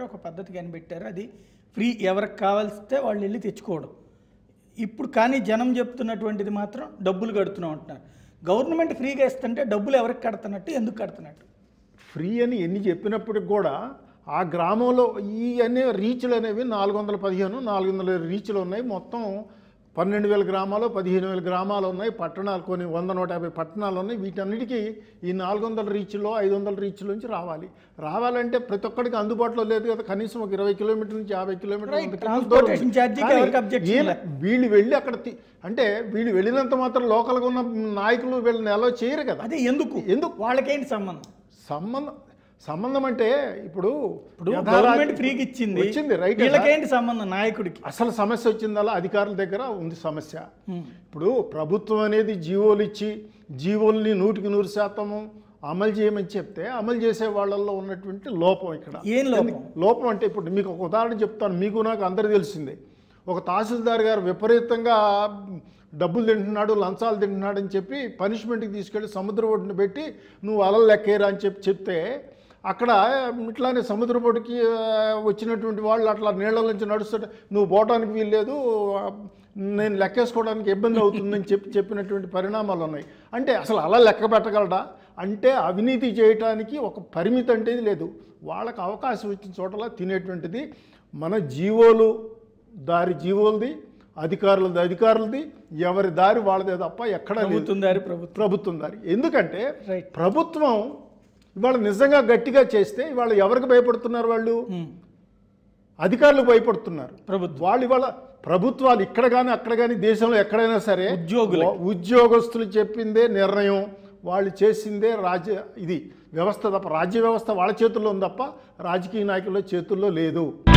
ఒక పద్ధతి కనిపెట్టారు అది ఫ్రీ ఎవరికి కావాల్సితే వాళ్ళు వెళ్ళి తెచ్చుకోవడం ఇప్పుడు కానీ జనం చెప్తున్నటువంటిది మాత్రం డబ్బులు కడుతున్నాం అంటున్నారు గవర్నమెంట్ ఫ్రీగా ఇస్తుంటే డబ్బులు ఎవరికి కడుతున్నట్టు ఎందుకు కడుతున్నట్టు ఫ్రీ అని ఎన్ని చెప్పినప్పటికి కూడా ఆ గ్రామంలో ఈ అనే రీచ్లు అనేవి నాలుగు వందల పదిహేను నాలుగు వందల రీచ్లు ఉన్నాయి మొత్తం పన్నెండు వేల గ్రామాలు పదిహేను వేల గ్రామాలు ఉన్నాయి పట్టణాలు కొన్ని వంద నూట యాభై పట్టణాలు ఉన్నాయి వీటన్నిటికీ ఈ నాలుగు వందల రీచ్లో ఐదు వందల రీచ్ల నుంచి రావాలి రావాలంటే ప్రతి ఒక్కడికి అందుబాటులో లేదు కదా కనీసం ఒక ఇరవై కిలోమీటర్ నుంచి యాభై కిలోమీటర్ల Right. దూరం ఉంది. Transportation charge కి కానీ ఎవరికి objection ఈయన- లే. వీళ్ళు వెళ్ళి అక్కడ తి- అంటే వీళ్ళు వెళ్ళినంత మాత్రం లోకల్గా ఉన్న నాయకులు వీళ్ళని ఎలా చేయరు కదా అదే ఎందుకు ఎందుకు వాళ్ళకేంటి సంబంధం సంబంధం సంబంధం అంటే ఇప్పుడు ఇప్పుడు యథారాజ- గవర్నమెంట్ ఫ్రీకి ఇచ్చింది వచ్చింది రైట్ వీళ్ళకేంటి సంబంధం నాయకుడికి అసలు సమస్య వచ్చిందల్లా అధికారుల దగ్గర ఉంది సమస్య ఇప్పుడు ప్రభుత్వం అనేది జీవోలు ఇచ్చి జీవోల్ని నూటికి నూరు శాతము అమలు చేయమని చెప్తే అమలు చేసే వాళ్ళల్లో ఉన్నటువంటి లోపం ఇక్కడ ఏం లోపం? లోపం అంటే ఇప్పుడు మీకు ఒక ఉదాహరణ చెప్తాను మీకు నాకు అందరికీ తెలిసిందే ఒక తహసీల్దార్ గారు విపరీతంగా డబ్బులు తింటున్నాడు లంచాలు తింటున్నాడు అని చెప్పి పనిష్మెంట్కి తీసుకెళ్ళి సముద్ర ఒడ్డున పెట్టి నువ్వు అలలు లెక్కేరా అని చెప్పి చెప్తే అక్కడ ఇట్లానే సముద్ర ఒడ్డుకి ఆ, వచ్చినటువంటి వాళ్ళు అట్లా నీళ్ళ నుంచి నడుస్తుంటే నువ్వు పోవడానికి వీల్లేదు ఆ, నేను లెక్కేసుకోవడానికి ఇబ్బంది అవుతుందని చెప్పి చెప్పినటువంటి పరిణామాలు ఉన్నాయి అంటే అసలు అలా లెక్క పెట్టగలడా అంటే అవినీతి చేయటానికి ఒక పరిమితి అంటే లేదు వాళ్ళకి అవకాశం ఇచ్చిన చోటలా తినేటువంటిది మన జీవోలు దారి జీవోలది అధికారులది అధికారులది ఎవరి దారి వాళ్ళదే తప్ప ఎక్కడ లేదు ప్రభుత్వం దారి ప్రభుత్వం ప్రభుత్వం దారి ఎందుకంటే Right. ప్రభుత్వం ఇవాళ నిజంగా గట్టిగా చేస్తే ఇవాళ ఎవరికి భయపడుతున్నారు వాళ్ళు ఉమ్. అధికారులు భయపడుతున్నారు ప్రభుత్వం వాళ్ళు ఇవాళ ప్రభుత్వాలు ఇక్కడ కానీ అక్కడ కానీ దేశంలో ఎక్కడైనా సరే ఉద్యోగులకి. వా- ఉద్యోగస్తులు చెప్పిందే నిర్ణయం వాళ్ళు చేసిందే రాజ్య ఇది వ్యవస్థ తప్ప రాజ్య వ్యవస్థ వాళ్ళ చేతుల్లో ఉంది తప్ప రాజకీయ నాయకుల చేతుల్లో లేదు